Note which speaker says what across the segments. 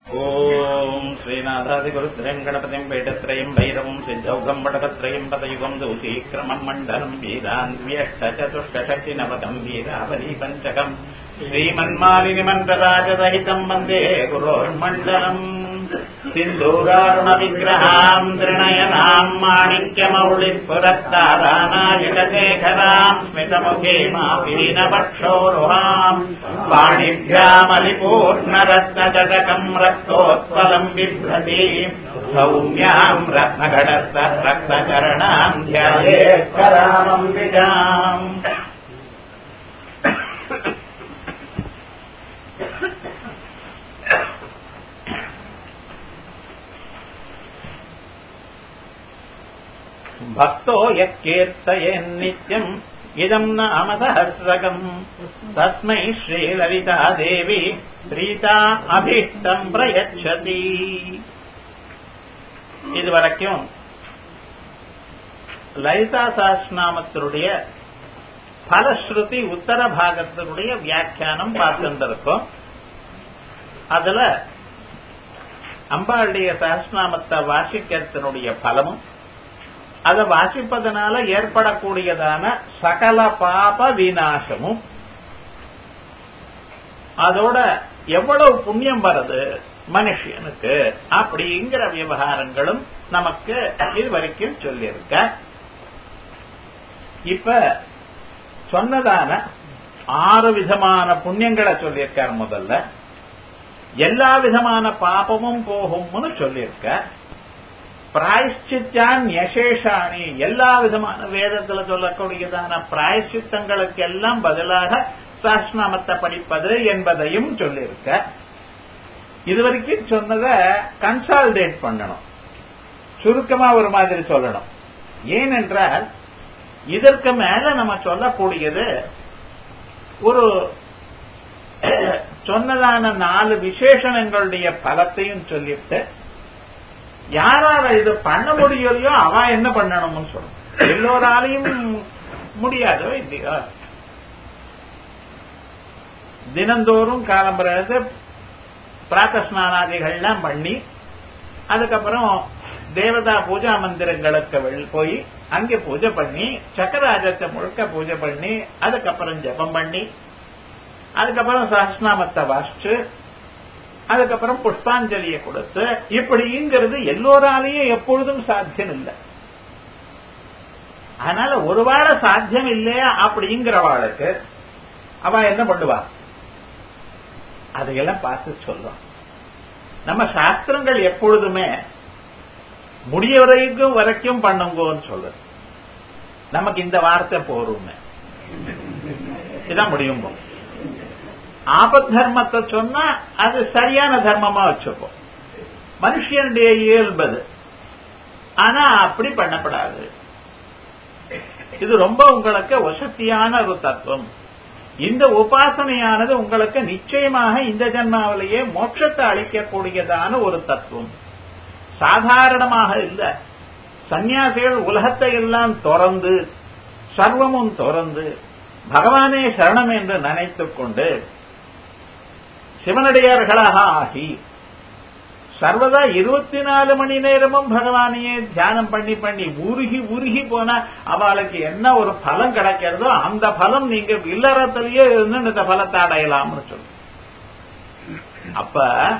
Speaker 1: ஓம் ஸ்ரீநாதாதிகுருத்ரயம் கணபதிம் பீடத்ரயம் பைரவம் சித்தௌகம் வடகத்ரயம் பதயுகம் தூசீக்கிரமம் மண்டலம் வீரான்வியஷ்டச்சதுஷ்டஷட்டி நவதம் வீராவலி பஞ்சகம் ஸ்ரீமன்மாலினி மந்திரராஜதहितम् वन्दे गुरोर्मण्डलम् सिन्दूरारुण विग्रहाम् त्रिणयनाम् माणिक्यमौलिपुरत्तारानायकशेखराम् स्मितमुखे मापीनपक्षोरुहाम् पाणिभ्यामलिपूर्णरत्नजटकम् रक्तोत्पलम् बिभ्रति सौम्याम् रत्नघटस्थ रक्तचरणाम् ध्यायेत्करामम्बिकाम् भक्तो यः कीर्तयेन्नित्यम् इदम् नाम सहस्रकम् तस्मै श्रीललिता देवी प्रीता அபீஷ்டம் பிரயச்சதி இதுவரைக்கும் லலிதா சாஸ்நாமத்தினுடைய பலஸ்ருதி உத்தர பாகத்தினுடைய வியாக்கியானம் பார்த்துருக்கோம் அதுல அம்பாளுடைய சஹஸ்நாமத்தை வாசிக்கிறதுனுடைய பலமும் அதை வாசிப்பதனால ஏற்படக்கூடியதான சகல பாப விநாசமும் அதோட எவ்வளவு புண்ணியம் வருது மனுஷனுக்கு அப்படிங்கிற விவகாரங்களும் நமக்கு இது வரைக்கும் சொல்லியிருக்க இப்ப சொன்னதான ஆறு விதமான புண்ணியங்களை சொல்லியிருக்கார் முதல்ல எல்லா விதமான பாபமும் போகும்னு சொல்லியிருக்க பிராயஷ்சித்தான் யசேஷாணி எல்லா விதமான வேதத்துல சொல்லக்கூடியதான பிராயஷ்சித்தங்களுக்கு எல்லாம் பதிலாக சாஸ்நாமத்தை படிப்பது என்பதையும் சொல்லியிருக்க இதுவரைக்கும் சொன்னதை கன்சால்டேட் பண்ணணும் சுருக்கமா ஒரு மாதிரி சொல்லணும் ஏனென்றால் இதற்கு மேல நம்ம சொல்லக்கூடியது ஒரு சொன்னதான நாலு விசேஷணங்களுடைய பலத்தையும் சொல்லிட்டு யாரால இது பண்ண முடியலையோ அவ என்ன பண்ணணும்னு சொல்லணும் எல்லோராலையும் முடியாதோ இல்லையா தினந்தோறும் காலம்புறது பிராத்த ஸ்நானாதிகள்லாம் பண்ணி அதுக்கப்புறம் தேவதா பூஜா மந்திரங்களுக்கு போய் அங்கே பூஜை பண்ணி சக்கராஜத்தை முழுக்க பூஜை பண்ணி அதுக்கப்புறம் ஜபம் பண்ணி அதுக்கப்புறம் சஹஸ்நாமத்தை வாசிச்சு அதுக்கப்புறம் புஷ்பாஞ்சலியை கொடுத்து இப்படிங்கிறது எல்லோராலையும் எப்பொழுதும் சாத்தியம் இல்லை அதனால ஒருவேளை சாத்தியம் இல்லையா அப்படிங்கிறவாளுக்கு அவ என்ன பண்ணுவா அதையெல்லாம் பார்த்து சொல்லும் நம்ம சாஸ்திரங்கள் எப்பொழுதுமே முடிய வரைக்கும் வரைக்கும் பண்ணுங்கன்னு சொல்லுது நமக்கு இந்த வார்த்தை போருமே இதான் முடியும் ஆபத் தர்மத்தை சொன்னா அது சரியான தர்மமா வச்சுப்போம் மனுஷனுடைய இயல்பது ஆனா அப்படி பண்ணப்படாது இது ரொம்ப உங்களுக்கு வசதியான ஒரு தத்துவம் இந்த உபாசனையானது உங்களுக்கு நிச்சயமாக இந்த ஜன்மாவிலேயே மோட்சத்தை அளிக்கக்கூடியதான ஒரு தத்துவம் சாதாரணமாக இல்ல சன்னியாசிகள் உலகத்தை எல்லாம் திறந்து சர்வமும் திறந்து பகவானே சரணம் என்று நினைத்துக் கொண்டு சிவனடியார்களாக ஆகி சர்வதா இருபத்தி நாலு மணி நேரமும் பகவானையே தியானம் பண்ணி பண்ணி உருகி உருகி போன அவளுக்கு என்ன ஒரு பலம் கிடைக்கிறதோ அந்த பலம் நீங்க இல்லறத்திலேயே இருந்து இந்த பலத்தை அடையலாம்னு சொல்லு அப்ப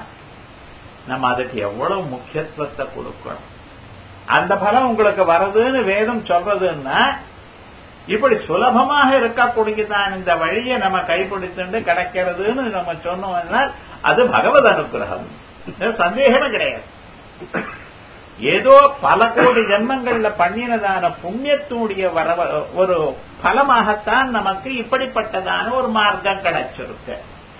Speaker 1: நம்ம அதுக்கு எவ்வளவு முக்கியத்துவத்தை கொடுக்கணும் அந்த பலம் உங்களுக்கு வருதுன்னு வேதம் சொல்றதுன்னா இப்படி சுலபமாக இருக்கக்கூடியதான் இந்த வழியை நம்ம கைப்பிடித்துண்டு கிடைக்கிறதுன்னு நம்ம சொன்னோம்னா அது பகவத் அனுகிரகம் சந்தேகமே கிடையாது ஏதோ பல கோடி ஜென்மங்கள்ல பண்ணினதான புண்ணியத்தினுடைய வர ஒரு பலமாகத்தான் நமக்கு இப்படிப்பட்டதான ஒரு மார்க்கம் கிடைச்சிருக்கு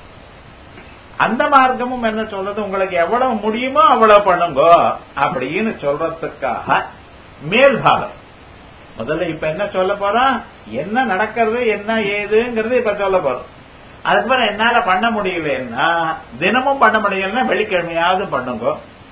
Speaker 1: அந்த மார்க்கமும் என்ன சொல்றது உங்களுக்கு எவ்வளவு முடியுமோ அவ்வளவு பண்ணுங்க அப்படின்னு சொல்றதுக்காக மேல்பாகம் முதல்ல இப்ப என்ன சொல்ல போறோம் என்ன நடக்கிறது என்ன ஏதுங்கிறது இப்ப சொல்ல போறோம் அதுக்கப்புறம் என்னால பண்ண முடியலன்னா தினமும் பண்ண முடியலன்னா வெள்ளிக்கிழமையாவது பண்ணுங்க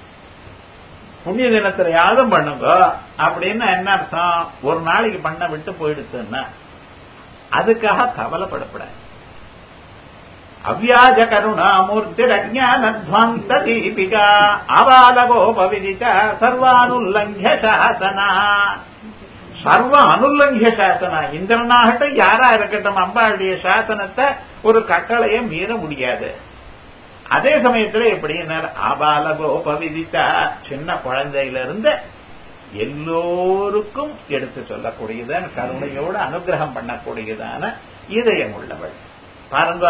Speaker 1: புண்ணிய தினத்திலையாவது பண்ணுங்க அப்படின்னு என்ன அர்த்தம் ஒரு நாளைக்கு பண்ண விட்டு போயிடுச்சுன்னா அதுக்காக கவலைப்படப்படாது அவ்யாஜ கருணாமூர்த்திரஜானத்வாந்த தீபிகா அபாலகோபவிதித சர்வானுல்லங்கிய சாசனா சர்வ அனுல்லங்கிய சாசனா இந்திரனாகட்டும் யாரா இருக்கட்டும் அம்பாளுடைய சாசனத்தை ஒரு கட்டளையை மீற முடியாது அதே சமயத்துல எப்படின்னார் ஆபாலகோபவிதித்தா சின்ன குழந்தையிலிருந்து எல்லோருக்கும் எடுத்து சொல்லக்கூடியதான கருணையோடு அனுகிரகம் பண்ணக்கூடியதான இதயம் உள்ளவள் பாருங்க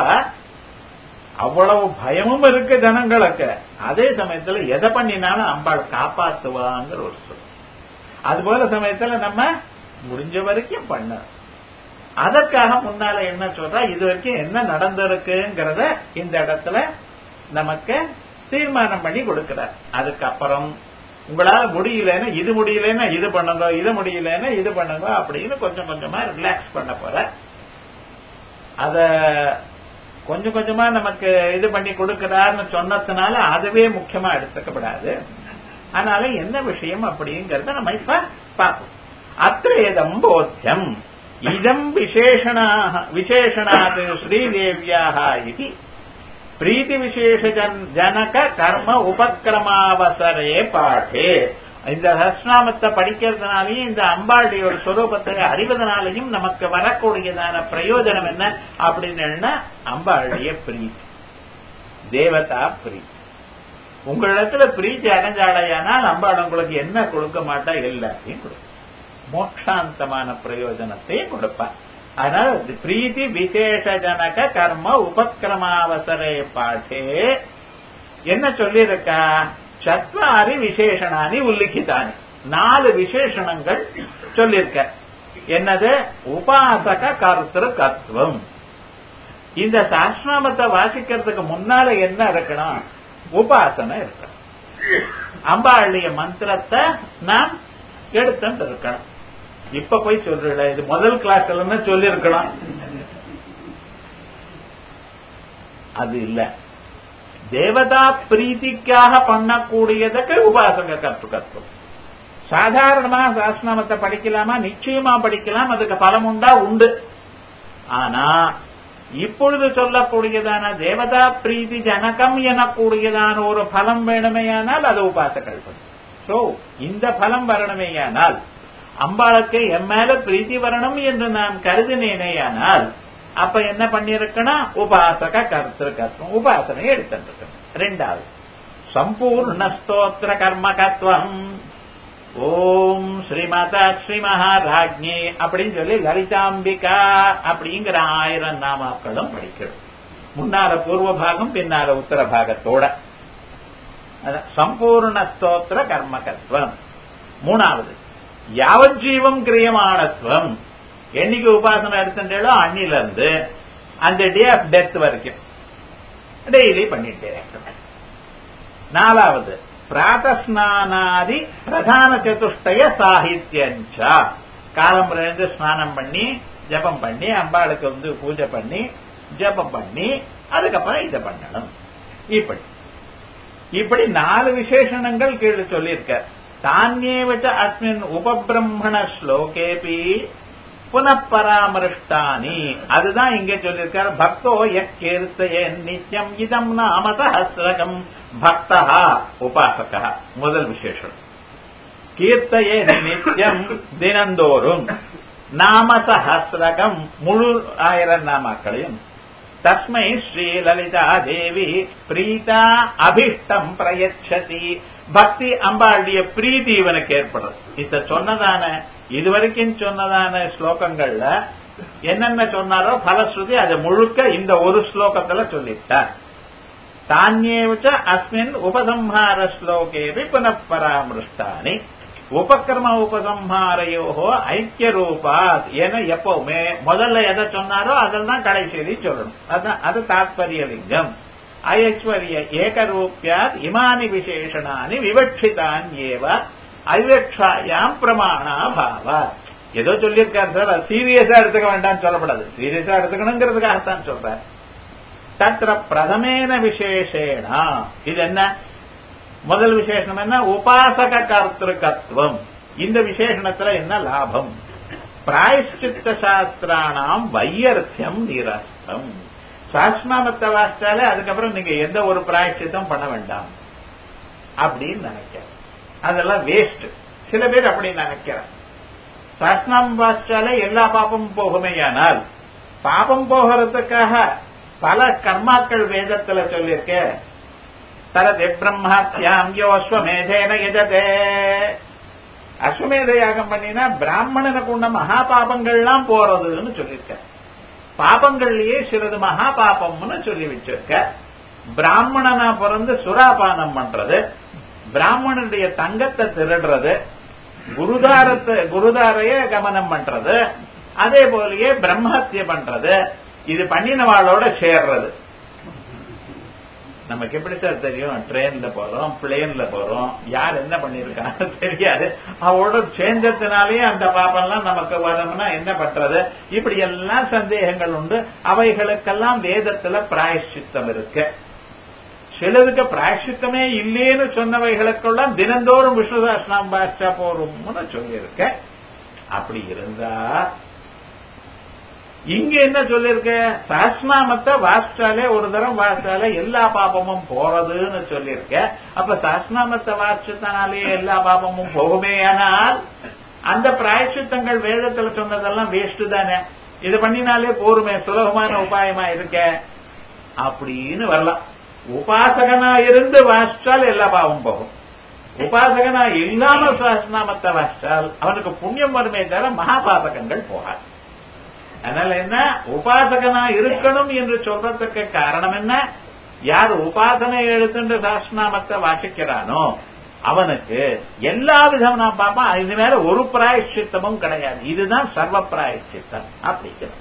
Speaker 1: அவ்வளவு பயமும் இருக்கு ஜனங்களுக்கு அதே சமயத்துல எதை பண்ணினாலும் அம்பாள் காப்பாத்துவாங்கிற ஒரு சொல் அது போல சமயத்துல நம்ம முடிஞ்ச வரைக்கும் பண்ண அதற்காக முன்னால என்ன சொல்றா இது வரைக்கும் என்ன நடந்திருக்குங்கிறத இந்த இடத்துல நமக்கு தீர்மானம் பண்ணி கொடுக்கிறார் அதுக்கப்புறம் உங்களால முடியலன்னா இது முடியலன்னா இது பண்ணுங்க இது முடியலன்னா இது பண்ணுங்க அப்படின்னு கொஞ்சம் கொஞ்சமா ரிலாக்ஸ் பண்ண போற அத கொஞ்சம் கொஞ்சமா நமக்கு இது பண்ணி கொடுக்கிறார்னு சொன்னதுனால அதுவே முக்கியமா எடுத்துக்கப்படாது அதனால என்ன விஷயம் அப்படிங்கறத நம்ம இப்ப பார்ப்போம் அத்திரேதம் போத்தியம் இதம் விசேஷணா விசேஷணாத் ஸ்ரீதேவியாக இது பிரீத்தி விசேஷ ஜனக கர்ம உபக்கிரமாவசரே பாட்டே இந்த ஹஸ்நாமத்தை படிக்கிறதுனாலையும் இந்த அம்பாளுடைய ஒரு சுரூபத்தை அறிவதனாலையும் நமக்கு வரக்கூடியதான பிரயோஜனம் என்ன அப்படின்னு அம்பாளுடைய பிரீத்தி தேவதா பிரீத்தி உங்களிடத்துல பிரீத்தி அடைஞ்சாடையானால் அம்பாள் உங்களுக்கு என்ன கொடுக்க மாட்டா எல்லாத்தையும் கொடுக்கும் மோட்சாந்தமான பிரயோஜனத்தையும் கொடுப்பார் அதனால பிரீத்தி விசேஷ ஜனக கர்ம உபக்கிரமாவசரே பாட்டே என்ன சொல்லியிருக்கா சத்வாரி விசேஷனானி உல்லிக்கித்தானி நாலு விசேஷணங்கள் சொல்லியிருக்க என்னது உபாசக கர்த்திரு கத்துவம் இந்த சாஸ்திராமத்தை வாசிக்கிறதுக்கு முன்னால என்ன இருக்கணும் உபாசனை இருக்கணும் அம்பாளுடைய மந்திரத்தை நாம் எடுத்துட்டு இருக்கணும் இப்ப போய் சொல்றல இது முதல் கிளாஸ்ல சொல்லி இருக்கலாம் அது இல்ல தேவதா பிரீத்திக்காக பண்ணக்கூடியதுக்கு உபாசக கற்றுக்கத்துவம் சாதாரணமா சாஸ்திரநாமத்தை படிக்கலாமா நிச்சயமா படிக்கலாம் அதுக்கு பலம் உண்டா உண்டு ஆனா இப்பொழுது சொல்லக்கூடியதான தேவதா பிரீதி ஜனகம் எனக்கூடியதான ஒரு பலம் வேணுமேயானால் அது உபாசகள் சோ இந்த பலம் வரணுமேயானால் அம்பாளுக்கு என் மேல பிரீத்தி வரணும் என்று நான் கருதினேனேயானால் அப்ப என்ன பண்ணிருக்கணும் உபாசக கர்த்திருக்கத்துவம் உபாசனை எடுத்துருக்கணும் ரெண்டாவது சம்பூர்ண ஸ்தோத்திர கர்மகத்துவம் ஓம் ஸ்ரீமாதா ஸ்ரீ மகாராஜ்ஞி அப்படின்னு சொல்லி லலிதாம்பிகா அப்படிங்கிற ஆயிரம் நாமாக்களும் படிக்கணும் முன்னால பூர்வ பாகம் பின்னால உத்தர பாகத்தோட சம்பூர்ண ஸ்தோத்திர கர்மகத்துவம் மூணாவது யாவஜீவம் கிரியமானத்துவம் என்னைக்கு உபாசனை எடுத்துட்டோ அன்னில இருந்து அந்த டே ஆஃப் டெத் வரைக்கும் டெய்லி பண்ணிட்டே நாலாவது பிராத்தஸ்நானாதி பிரதான சதுஷ்டய சாகித்யஞ்சா காலம்புலேருந்து ஸ்நானம் பண்ணி ஜபம் பண்ணி அம்பாளுக்கு வந்து பூஜை பண்ணி ஜபம் பண்ணி அதுக்கப்புறம் இதை பண்ணணும் இப்படி இப்படி நாலு விசேஷணங்கள் கீழே சொல்லியிருக்க தானியேவச்ச அஸ்மின் உபபிரம்மண ஸ்லோகேபி புனப்பராமருஷ்டானி அதுதான் இங்க சொல்லியிருக்காரு பக்தோ யக்கீர்த்தய நித்யம் இதம் நாம சஹசிரகம் பக்தா உபாசக முதல் விசேஷம் கீர்த்தயே நித்தியம் தினந்தோறும் நாம சஹசிரகம் முழு ஆயிரம் நாமாக்களையும் தஸ்மை ஸ்ரீ லலிதா தேவி பிரீதா அபிஷ்டம் பிரயச்சதி பக்தி அம்பாளுடைய பிரீதி இவனுக்கு ஏற்படும் இத சொன்னதான இதுவரைக்கும் சொன்னதான ஸ்லோகங்கள்ல என்னென்ன சொன்னாரோ பலஸ்ருதி அது முழுக்க இந்த ஒரு ஸ்லோகத்துல சொல்லிட்டார் தானியேவச்ச அஸ்மின் உபசம்ஹார ஸ்லோகேபி புனப்பராமிருஷ்டானி உபக்கிரம உபசம்ஹாரையோகோ ஐக்கிய ரூபாத் என எப்பவுமே முதல்ல எதை சொன்னாரோ அதெல்லாம் கடைசியிலே சொல்லணும் அதான் அது தாத்பரிய லிங்கம் ஐஸ்வர்ய ஏகரூபியாத் இமானி விசேஷணானி விவட்சிதான் ஏவ அவிவக்ஷாயாம் பிரமாணா பாவா ஏதோ சொல்லியிருக்காரு சார் அது சீரியஸா எடுத்துக்க வேண்டாம்னு சொல்லப்படாது சீரியஸா எடுத்துக்கணுங்கிறதுக்காகத்தான் சொல்றார் தத்திர பிரதமேன விசேஷேனா இது என்ன முதல் விசேஷம் என்ன உபாசக கர்த்திருக்கத்துவம் இந்த விசேஷணத்துல என்ன லாபம் பிராயஷ்சித்த சாஸ்திரானாம் வையர்த்தியம் நிரஸ்தம் சாஸ்நாமத்தை வாசிச்சாலே அதுக்கப்புறம் நீங்க எந்த ஒரு பிராயச்சித்தம் பண்ண வேண்டாம் அப்படின்னு நினைக்கிறேன் அதெல்லாம் வேஸ்ட் சில பேர் அப்படி நினைக்கிறார் சாஸ்நாமம் வாசிச்சாலே எல்லா பாப்பமும் போகுமேயானால் பாபம் போகிறதுக்காக பல கர்மாக்கள் வேதத்துல சொல்லியிருக்க தரது பிரம்மாத்தியாம் யோ அஸ்வமேதேன எஜதே அஸ்வமேத யாகம் பண்ணினா பிராமணனுக்கு உண்ட மகா பாபங்கள்லாம் போறதுன்னு சொல்லியிருக்க பாபங்கள்லயே சிலது மகா பாபம்னு சொல்லி வச்சிருக்க பிராமணனா பிறந்து சுறாபானம் பண்றது பிராமணனுடைய தங்கத்தை திருடுறது குருதாரத்தை குருதாரைய கமனம் பண்றது அதே போலயே பிரம்மஹத்திய பண்றது இது பண்ணினவாளோட சேர்றது நமக்கு எப்படி சார் தெரியும் ட்ரெயின்ல போறோம் பிளேன்ல போறோம் யார் என்ன பண்ணிருக்காங்க தெரியாது அவளோட சேர்ந்ததுனாலேயே அந்த பாப்பெல்லாம் நமக்கு வரும்னா என்ன பண்றது இப்படி எல்லாம் சந்தேகங்கள் உண்டு அவைகளுக்கெல்லாம் வேதத்துல பிராயஷ்சித்தம் இருக்கு சிலதுக்கு பிராயஷ்சித்தமே இல்லேன்னு சொன்னவைகளுக்கெல்லாம் தினந்தோறும் விஷ்ணுதாஸ்னாம் பாஷா போறோம்னு சொல்லியிருக்க அப்படி இருந்தா இங்க என்ன சொல்லிருக்க சஹஸ்நாமத்தை வாசிச்சாலே ஒரு தரம் வாசிச்சாலே எல்லா பாபமும் போறதுன்னு சொல்லியிருக்க அப்ப சஹஸ்நாமத்தை வாசிச்சதுனாலே எல்லா பாபமும் போகுமே ஆனால் அந்த பிராயச்சித்தங்கள் வேதத்துல சொன்னதெல்லாம் வேஸ்ட் தானே இது பண்ணினாலே போருமே சுலபமான உபாயமா இருக்க அப்படின்னு வரலாம் உபாசகனா இருந்து வாசிச்சால் எல்லா பாவம் போகும் உபாசகனா இல்லாம சஹஸ்நாமத்தை வாசிச்சால் அவனுக்கு புண்ணியம் வருமே தவிர மகாபாதகங்கள் போகாது அதனால என்ன உபாசகனா இருக்கணும் என்று சொல்றதுக்கு காரணம் என்ன யார் உபாசனை எழுத்துன்ற சாஸ்நாமத்தை வாசிக்கிறானோ அவனுக்கு எல்லா விதம் நான் பார்ப்பான் இது மேல ஒரு பிராயச்சித்தமும் கிடையாது இதுதான் சர்வ பிராயச்சித்தம் அப்படிங்கிறது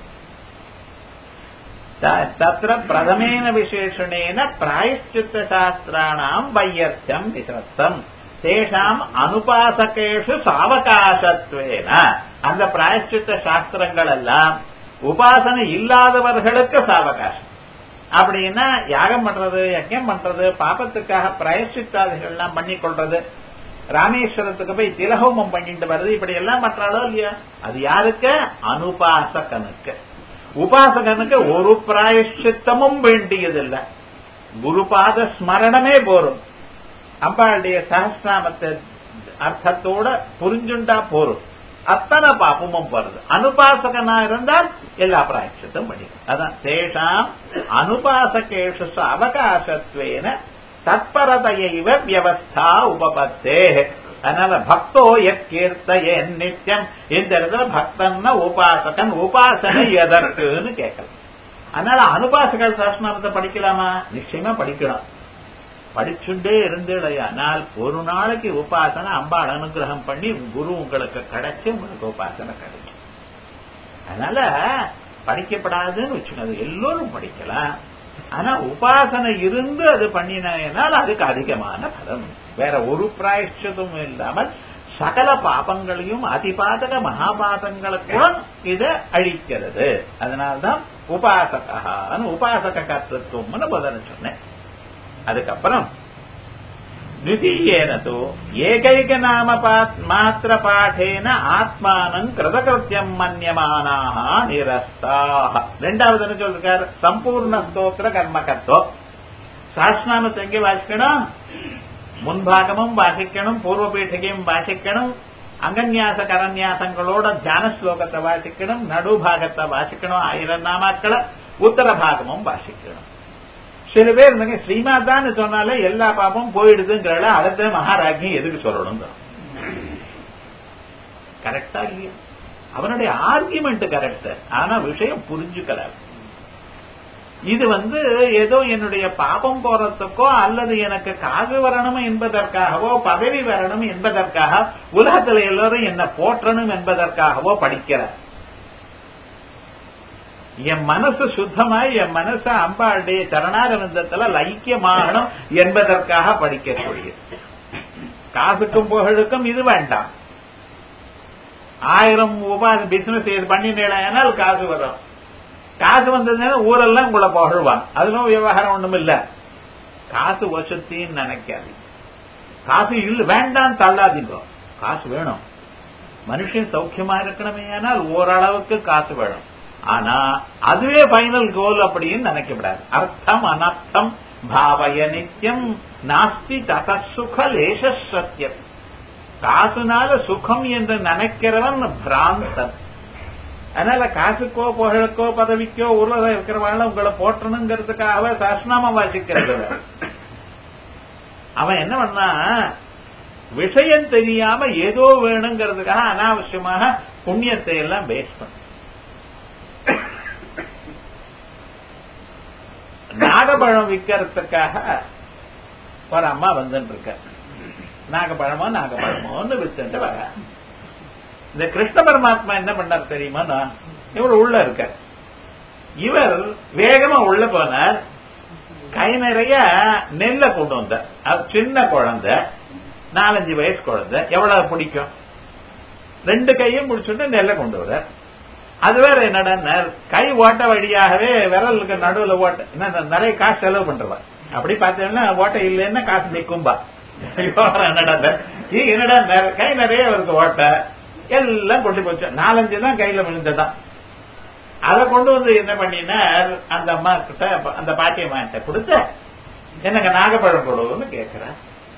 Speaker 1: தத்திர பிரதமேன விசேஷணேன பிராயச்சித்த சாஸ்திராணாம் வையர்த்தியம் விசத்தம் தேஷாம் அனுபாசகேஷு சாவகாசத்வேன அந்த பிராயச்சித்த சாஸ்திரங்கள் எல்லாம் உபாசனை இல்லாதவர்களுக்கு சாவகாசம் அப்படின்னா யாகம் பண்றது யஜ்யம் பண்றது பாபத்துக்காக பிராயச்சித்தாதிகள்லாம் பண்ணி கொள்றது ராமேஸ்வரத்துக்கு போய் திலகோமம் பண்ணிட்டு வருது இப்படி எல்லாம் பண்றாளோ இல்லையா அது யாருக்கு அனுபாசகனுக்கு உபாசகனுக்கு ஒரு பிராயச்சித்தமும் வேண்டியதில்லை குருபாத ஸ்மரணமே போரும் அம்பாளுடைய சகசிராமத்தை அர்த்தத்தோட புரிஞ்சுண்டா போரும் அத்தனை பாப்பமும் வருது அனுபாசகனா இருந்தால் எல்லா பிராயச்சத்தும் படிக்கும் அதான் தேஷாம் அனுபாசகேஷு அவகாசத்வேன தத்பரதையைவ வியவஸ்தா உபபத்தே அதனால பக்தோ எக்கீர்த்தையே நித்தியம் இந்த இடத்துல பக்தன்னா உபாசகன் உபாசனை எதற்குன்னு கேட்கலாம் அதனால அனுபாசகர் சாஸ்திரத்தை படிக்கலாமா நிச்சயமா படிக்கலாம் படிச்சுட்டே இருந்தேடையானால் ஒரு நாளைக்கு உபாசனை அம்பாள் அனுகிரகம் பண்ணி குரு உங்களுக்கு கிடைச்சு உங்களுக்கு உபாசனை கிடைக்கும் அதனால படிக்கப்படாதுன்னு வச்சுக்கோங்க எல்லோரும் படிக்கலாம் ஆனா உபாசனை இருந்து அது பண்ணினால் அதுக்கு அதிகமான பலம் வேற ஒரு பிராயச்சதும் இல்லாமல் சகல பாபங்களையும் அதிபாதக மகாபாதங்களுக்கும் இதை அழிக்கிறது அதனால்தான் உபாசகான்னு உபாசக கர்த்தத்துவம்னு பதில் சொன்னேன் அதுக்கப்புறம் द्वितीयेन तु एकैकनाममात्रपाठेन ஆத்மானம் கிருதகிருத்தியம் மன்யமானாக நிரஸ்தாக ரெண்டாவது என்ன சொல்லிருக்காரு சம்பூர்ண ஸ்தோத்திர கர்மகத்துவம் சாஸ்நாமத்தை எங்கே வாசிக்கணும் முன்பாகமும் வாசிக்கணும் பூர்வ பீఠிகையும் வாசிக்கணும் அங்கன்யாச கரன்யாசங்களோட தியான ஸ்லோகத்தை வாசிக்கணும் நடுபாகத்தை வாசிக்கணும் ஆயிரம் நாமாக்களை உத்தர பாகமும் வாசிக்கணும் சில பேர் இருந்தங்க ஸ்ரீமாதான்னு சொன்னாலே எல்லா பாப்பமும் போயிடுதுங்கிறல அடுத்த மகாராஜி எதுக்கு சொல்லணும் கரெக்டா இல்லையா அவனுடைய ஆர்குமெண்ட் கரெக்ட் ஆனா விஷயம் புரிஞ்சுக்கல இது வந்து ஏதோ என்னுடைய பாபம் போறதுக்கோ அல்லது எனக்கு காசு வரணும் என்பதற்காகவோ பதவி வரணும் என்பதற்காக உலகத்துல எல்லாரும் என்ன போற்றணும் என்பதற்காகவோ படிக்கிறார் என் மனசு சுத்தமாய் என் மனசு அம்பாளுடைய சரணாரவிந்தத்துல லைக்கியமாகணும் என்பதற்காக படிக்கக்கூடிய காசுக்கும் புகழுக்கும் இது வேண்டாம் ஆயிரம் உபாதி பிசினஸ் பண்ணினால் காசு வரும் காசு வந்ததுனால ஊரெல்லாம் உங்களை புகழ்வான் அதுவும் விவகாரம் ஒண்ணும் இல்ல காசு வசத்தின்னு நினைக்காது காசு இல்ல வேண்டாம் தள்ளாதீங்க காசு வேணும் மனுஷன் சௌக்கியமா இருக்கணுமே ஆனால் ஓரளவுக்கு காசு வேணும் ஆனா அதுவே ஃபைனல் கோல் அப்படின்னு நினைக்கப்படாது அர்த்தம் அனர்த்தம் பாவய நித்தியம் நாஸ்தி தத சுக லேச சத்தியம் காசுனால சுகம் என்று நினைக்கிறவன் பிராந்தன் அதனால காசுக்கோ புகழுக்கோ பதவிக்கோ உலக இருக்கிறவாள் உங்களை போற்றணுங்கிறதுக்காக சாஸ்நாம வாசிக்கிறது இல்ல. அவன் என்ன பண்ணா விஷயம் தெரியாம ஏதோ வேணுங்கிறதுக்காக அனாவசியமாக புண்ணியத்தை எல்லாம் பேஸ் பண்ண நாகப்பழம் விற்கிறதுக்காக ஒரு அம்மா வந்துட்டு இருக்க நாகப்பழமோ நாகப்பழமோன்னு வித்துட்டு வர இந்த கிருஷ்ண பரமாத்மா என்ன பண்ணார் தெரியுமா இவர் உள்ள இருக்க இவர் வேகமா உள்ள போனார் கை நிறைய நெல்லை கொண்டு வந்தார் அது சின்ன குழந்தை நாலஞ்சு வயசு குழந்தை எவ்வளவு பிடிக்கும் ரெண்டு கையும் முடிச்சுட்டு நெல்லை கொண்டு வர அது வேற என்னடா கை ஓட்ட வழியாகவே விரலுக்கு நடுவுல ஓட்ட என்ன நிறைய காசு செலவு பண்றவா அப்படி பார்த்தீங்கன்னா ஓட்டை இல்லைன்னா காசு நிக்கும்பா என்னடா ஈ, என்னடா நெ- கை நிறைய அவருக்கு ஓட்ட எல்லாம் கொண்டு போச்சு நாலஞ்சு தான் கையில விழுந்ததான் அதை கொண்டு வந்து என்ன பண்ணினார் அந்த அம்மா கிட்ட அந்த பாட்டியம்மா கிட்ட கொடுத்த எனக்கு நாகப்பழம் கொடுன்னு கேட்கிறேன்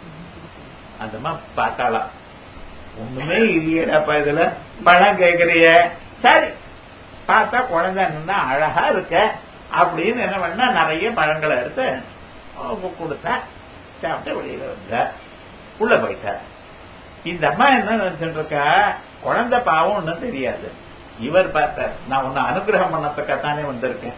Speaker 1: அந்த அம்மா பார்த்தாலாம் ஒண்ணுமே இல்லையேடாப்பா இதுல பழம் கேக்குறிய சரி பார்த்தா குழந்தை நின்னா அழகா இருக்க அப்படின்னு என்ன பண்ணா நிறைய பழங்களை எடுத்து அவ கொடுத்தா சாப்பிட்டு வெளியில வந்த உள்ள போயிட்ட இந்த அம்மா என்ன நினைச்சுட்டு இருக்கா குழந்தை பாவம் ஒண்ணும் தெரியாது இவர் பார்த்தார் நான் உன்னை அனுகிரகம் பண்ணத்துக்காத்தானே வந்திருக்கேன்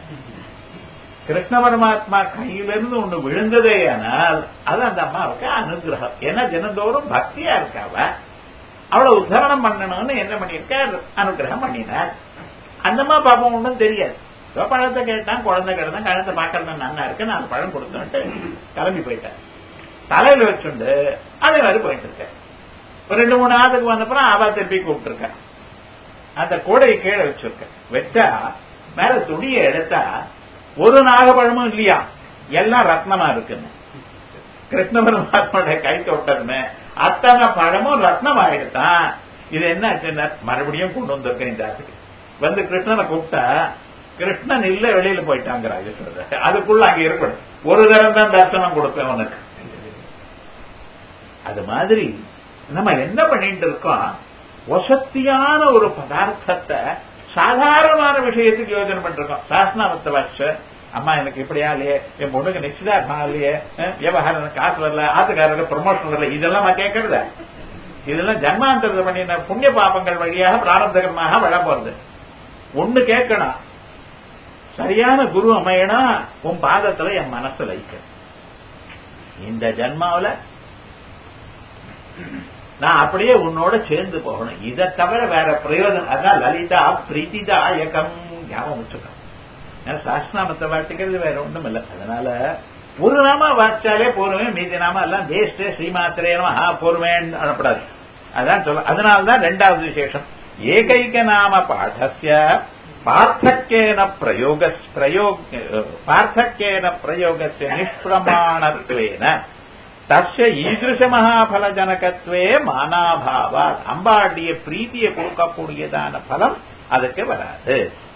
Speaker 1: கிருஷ்ண பரமாத்மா கையிலிருந்து ஒண்ணு விழுந்ததே ஆனால் அது அந்த அம்மாவுக்கு அனுகிரகம் ஏன்னா தினந்தோறும் பக்தியா இருக்காவ அவளை உத்தாரணம் பண்ணணும்னு என்ன பண்ணியிருக்கார் அனுகிரகம் பண்ணினார் அந்த அம்மா பாப்பம் ஒன்றும் தெரியாது ஏதோ பழத்தை கேட்டான் குழந்தை கிடந்தான் கழுத்தை பார்க்கறது நல்லா இருக்கு நான் பழம் கொடுத்துட்டு கிளம்பி போயிட்டேன் தலையில வச்சுண்டு அதே மாதிரி போயிட்டு இருக்கேன் ஒரு ரெண்டு மூணு நாளுக்கு வந்தப்புறம் அவ திருப்பி கூப்பிட்டுருக்கேன் அந்த கூடையை கீழே வச்சிருக்கேன் வச்சா மேல துணியை எடுத்தா ஒரு நாகப்பழமும் இல்லையா எல்லாம் ரத்னமா இருக்குன்னு கிருஷ்ண பரமாத்மாவுடைய கை தொட்டதுன்னு அத்தனை பழமும் ரத்னம் ஆயிடுதான் இது என்ன ஆச்சுன்னா மறுபடியும் கொண்டு வந்திருக்கேன் இந்த ஆத்துக்கு வந்து கிருஷ்ணனை கூப்பிட்டா கிருஷ்ணன் இல்ல வெளியில போயிட்டாங்கிற சொல்ற அதுக்குள்ள அங்க இருக்கணும் ஒரு தரம் தான் தரிசனம் கொடுப்பேன் உனக்கு அது மாதிரி நம்ம என்ன பண்ணிட்டு இருக்கோம் வசத்தியான ஒரு பதார்த்தத்தை சாதாரணமான விஷயத்துக்கு யோஜனை பண்ணிருக்கோம் சாஸ்திரத்தை வச்சு அம்மா எனக்கு இப்படியா இல்லையே என் பொண்ணுக்கு நிச்சயதார்த்தம் இல்லையே அஹ், விவகாரம் எனக்கு காசு வரல ஆத்துக்காரருக்கு ப்ரொமோஷன் வரல இதெல்லாம் நான் கேட்கறத இதெல்லாம் ஜன்மாந்தரத்தை பண்ணின புண்ணிய பாபங்கள் வழியாக பிராரப்தகரமாக வர போறது ஒண்ணு கேட்கணும் சரியான குரு அமையனா உன் பாதத்துல என் மனசு வைக்க இந்த ஜன்மாவுல நான் அப்படியே உன்னோட சேர்ந்து போகணும் இதை தவிர வேற பிரயோஜனம் அதான் லலிதா பிரீத்திதாயகம் ஞாபகம் வச்சுக்கணும் ஏன்னா சாஸ்திரநாமத்தை வாசிக்கிறது வேற ஒண்ணும் இல்லை அதனால ஒரு நாம வாசிச்சாலே போருமே மீதி நாம எல்லாம் வேஸ்ட் ஸ்ரீமாத்திரே நமஹா போருமேன்னு அனுப்படாது அதான் சொல்ல அதனால்தான் ரெண்டாவது விசேஷம் ஏகைக நாம பாடஸ்ய பார்த்தக்கேன பிரயோக பிரயோக பார்த்தக்கேன பிரயோகஸ்ய நிஷ்பிரமாணத்வேன தஸ்ய ஈதிருஷ மகாபல ஜனகத்வே மானாபாவா அம்பாடிய பிரீத்தியை கொடுக்கக்கூடியதான பலம் அதுக்கு வராது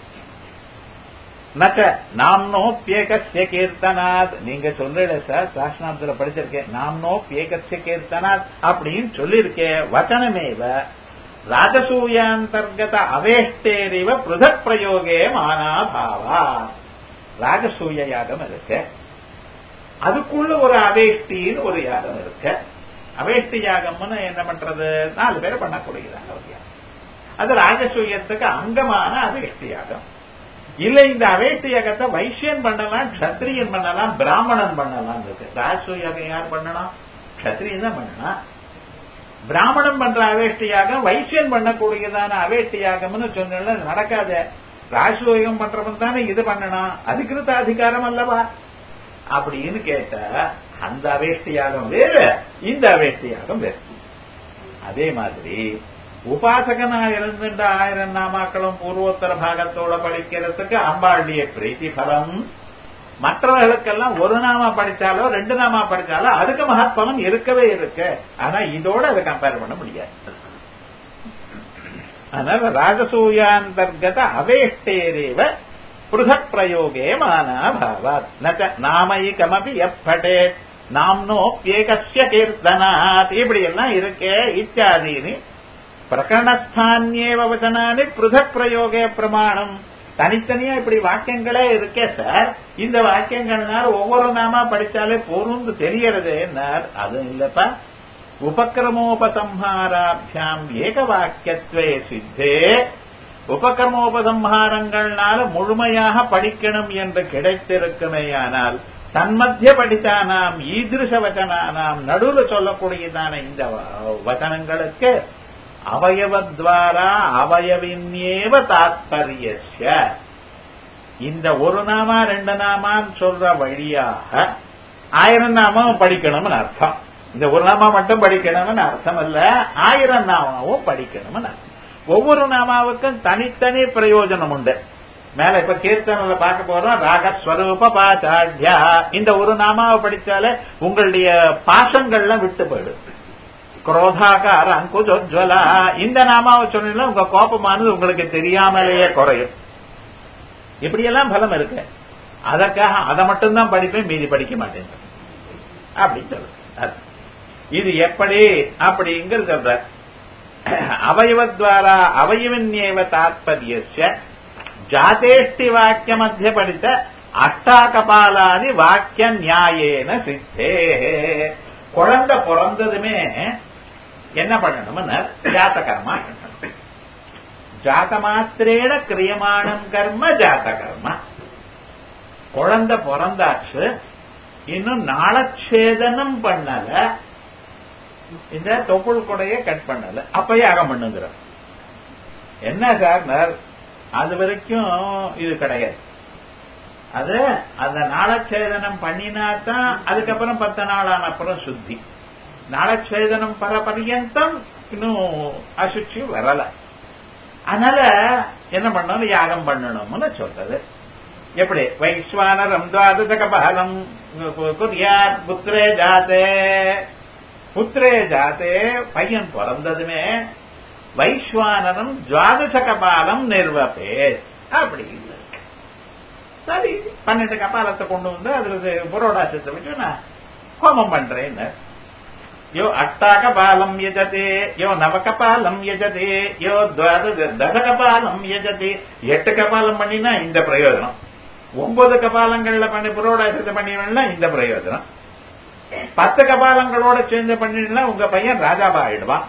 Speaker 1: நச்ச நாம்னோப்பியேகஸ்ய கீர்த்தனாத் நீங்க சொல்றீங்க சார் சாஸ்திராமத்துல படிச்சிருக்கேன் நாம்னோப்பியேகஸ்ய கீர்த்தனாத் அப்படின்னு சொல்லியிருக்கேன் வச்சனமேவ ராஜசூயாந்தர்கத அவேஷ்டேரிவ பிருதக் பிரயோகே மானாபாவா ராஜசூய யாகம் இருக்கு அதுக்குள்ள ஒரு அவேஷ்டின்னு ஒரு யாகம் இருக்கு அவேஷ்டி யாகம்னு என்ன பண்றது நாலு பேர் பண்ணக்கூடியதான ஒரு யாகம் அது ராஜசூயத்துக்கு அங்கமான அவேஷ்டி யாகம் இல்ல இந்த அவேஷ்டி யாகத்தை வைசியன் பண்ணலாம் கத்திரியன் பண்ணலாம் பிராமணன் பண்ணலாம் இருக்கு ராஜசூய யாகம் யார் பண்ணலாம் கத்திரியன் தான் பண்ணலாம் பிராமணன் பண்ற அவேஷ்டி யாகம் வைசியன் பண்ணக்கூடியதான அவேஷ்டி யாகம்னு சொன்னா நடக்காத ராஜசூயம் பண்றவன் தானே இது பண்ணணும் அதிகிருத்த அதிகாரம் அல்லவா அப்படின்னு கேட்டா அந்த அவேஷ்டி யாகம் வேறு இந்த அவேஷ்டி யாகம் வேறு அதே மாதிரி உபாசகனா இருந்துட்ட ஆயிரம் நாமாக்களும் பூர்வோத்தர பாகத்தோட படிக்கிறதுக்கு அம்பாளுடைய பிரீத்தி பலம் மற்றவர்களுக்கெல்லாம் ஒரு நாமா படிச்சாலோ ரெண்டு நாமா படிச்சாலோ அதுக்கு மகத்பலம் இருக்கவே இருக்கு ஆனா இதோட அதை கம்பேர் பண்ண முடியாது அதனால ராஜசூயாந்தர்கத அவேஷ்டேரேவ பிருதக் பிரயோகே மானாபாவாத் நச்ச நாமைக்கமபி எப்படே நாம்னோப்பியேகஸ்ய கீர்த்தனாத் இப்படி எல்லாம் இருக்கே இத்தியாதீனி பிரகரணஸ்தானியேவ வச்சனானி பிருதக் பிரயோகே பிரமாணம் தனித்தனியா இப்படி வாக்கியங்களே இருக்கே சார் இந்த வாக்கியங்கள்னால ஒவ்வொரு நாமா படிச்சாலே பொருந்து தெரியறது அது இல்லப்பா உபக்கிரமோபசம்ஹாராபியாம் ஏக வாக்கியத்வே சித்தே உபக்கிரமோபசம்ஹாரங்கள்னால முழுமையாக படிக்கணும் என்று கிடைத்திருக்குமேயானால் தன்மத்திய படித்தானாம் ஈதிருஷ வச்சனானாம் நடுவில் சொல்லக்கூடியதான இந்த வச்சனங்களுக்கு அவயவத்வாரா அவயவின்யேவ தாத்பரியஸ்ய இந்த ஒரு நாமா ரெண்டு நாமான்னு சொல்ற வழியாக ஆயிரம் நாமாவும் படிக்கணும்னு அர்த்தம் இந்த ஒரு நாமா மட்டும் படிக்கணும்னு அர்த்தம் இல்ல ஆயிரம் நாமாவும் படிக்கணும்னு அர்த்தம் ஒவ்வொரு நாமாவுக்கும் தனித்தனி பிரயோஜனம் உண்டு மேல இப்ப கீர்த்தனில பார்க்க போறோம் ராகஸ்வரூப பாச்சாட்யா இந்த ஒரு நாமாவை படிச்சாலே உங்களுடைய பாசங்கள்லாம் விட்டு போயிடும் குரோதாகார அங்குஜோஜ்வலா இந்த நாமாவை சொன்னீங்கன்னா உங்க கோபமானது உங்களுக்கு தெரியாமலேயே குறையும் இப்படியெல்லாம் பலம் இருக்கு அதற்காக அதை மட்டும்தான் படிப்பேன் மீதி படிக்க மாட்டேன் அப்படின்னு சொல்ற இது எப்படி அப்படிங்கிறது சொல்ற அவயவத்வாரா அவயவன்யேவ தாத்பரியஸ்ய ஜாதேஷ்டி வாக்கிய மத்திய படித்த அஷ்டாகபாலாதி வாக்கிய நியாயேன சித்தே குழந்தை பிறந்ததுமே என்ன பண்ணணும்னு ஜாத்த கர்மா ஜாத மாத்திரேட கிரியமானம் கர்ம ஜாத்த கர்மா குழந்தை பிறந்தாச்சு இன்னும் நாளச்சேதனம் பண்ணல இந்த தொப்புள் கொடைய கட் பண்ணல அப்பயே அகம் பண்ணுங்கிற என்ன சார் அது வரைக்கும் இது கிடையாது அது அந்த நாளச்சேதனம் பண்ணினாதான் அதுக்கப்புறம் பத்து நாள் ஆன அப்புறம் சுத்தி நாளச்சேதனம் பர பரியந்தம் இன்னும் அசுச்சி வரல அதனால என்ன பண்ணணும் யாகம் பண்ணணும்னு சொல்றது எப்படி வைஸ்வானரம் துவாதச கபாலம் குரியார் புத்திரே ஜாத்தே புத்திரே ஜாத்தே பையன் பிறந்ததுமே வைஸ்வானரம் துவாதச கபாலம் நிர்வபே அப்படி சரி பன்னெண்டு கபாலத்தை கொண்டு வந்து அதுல புரோடாசத்தை வச்சு நான் ஹோமம் பண்றேன்னு யோ அஷ்டாகபாலம் யஜதே யோ நவகபாலம் யஜதே யோ தசகபாலம் யஜதே எட்டு கபாலம் பண்ணினா இந்த பிரயோஜனம் ஒன்பது கபாலங்கள்ல பண்ணி புரோடாசத்தை பண்ணினா இந்த பிரயோஜனம் பத்து கபாலங்களோட சேர்ந்து பண்ணினா உங்க பையன் ராஜாபா ஆயிடுவான்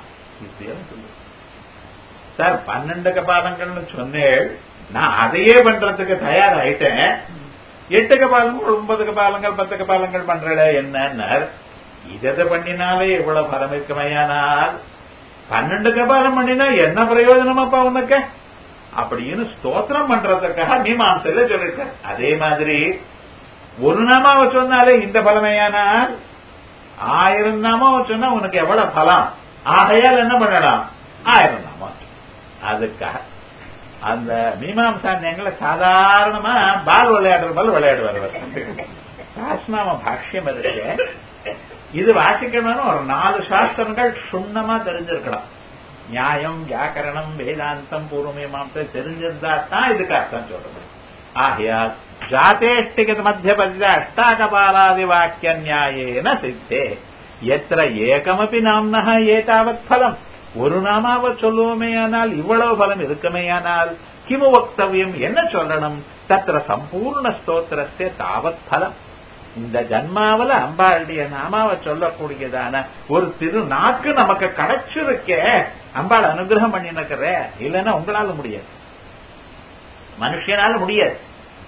Speaker 1: சார் பன்னெண்டு கபாலங்கள்னு சொன்னேன் நான் அதையே பண்றதுக்கு தயாராயிட்டேன் எட்டு கபாலங்கள் ஒன்பது கபாலங்கள் பத்து கபாலங்கள் பண்றல என்ன இதை பண்ணினாலே இவ்வளவு பலம் இருக்குமையானால் பன்னெண்டு கபாலம் பண்ணினா என்ன பிரயோஜனமாப்பா உனக்கு அப்படின்னு ஸ்தோத்திரம் பண்றதுக்காக மீமாசையில சொல்லிருக்க அதே மாதிரி ஒரு நாமாவை சொன்னாலே இந்த பலமையானால் ஆயிரம் நாமாவை சொன்னா உனக்கு எவ்வளவு பலம் ஆகையால் என்ன பண்ணலாம் ஆயிரம் நாமா அதுக்காக அந்த மீமாம்சா எங்களை சாதாரணமா பால் விளையாடுற பால் விளையாடுவார் சாஸ்நாம பாஷ்யம் இருக்கு இது வாசிக்கணும்னு ஒரு நாலு சாஸ்திரங்கள் சுண்ணமா தெரிஞ்சிருக்கலாம் நியாயம் வியாக்கரணம் வேதாந்தம் பூர்வமீமாம்சை தெரிஞ்சிருந்தா தான் இதுக்கு அர்த்தம் சொல்ல முடியும் ஆகையால் ஜாதேஷ்டிகத மத்தியபதி அஷ்டாகபாலாதி வாக்கிய நியாயேன சித்தே எத்திர ஏகமபி நாம்னஹ ஏதாவத் பலம் ஒரு நாமாவை சொல்லுவோமே ஆனால் இவ்வளவு பலம் இருக்குமேயானால் கிமு வக்தவியம் என்ன சொல்லணும் தத்திர சம்பூர்ண ஸ்தோத்திரஸ்ய தாவத் பலம் இந்த ஜன்மாவில அம்பாளுடைய நாமாவை சொல்லக்கூடியதான ஒரு திரு நாக்கு நமக்கு கிடைச்சிருக்கே அம்பாள் அனுகிரகம் பண்ணினக்கிற இல்லைன்னா உங்களால முடியாது மனுஷனால முடியாது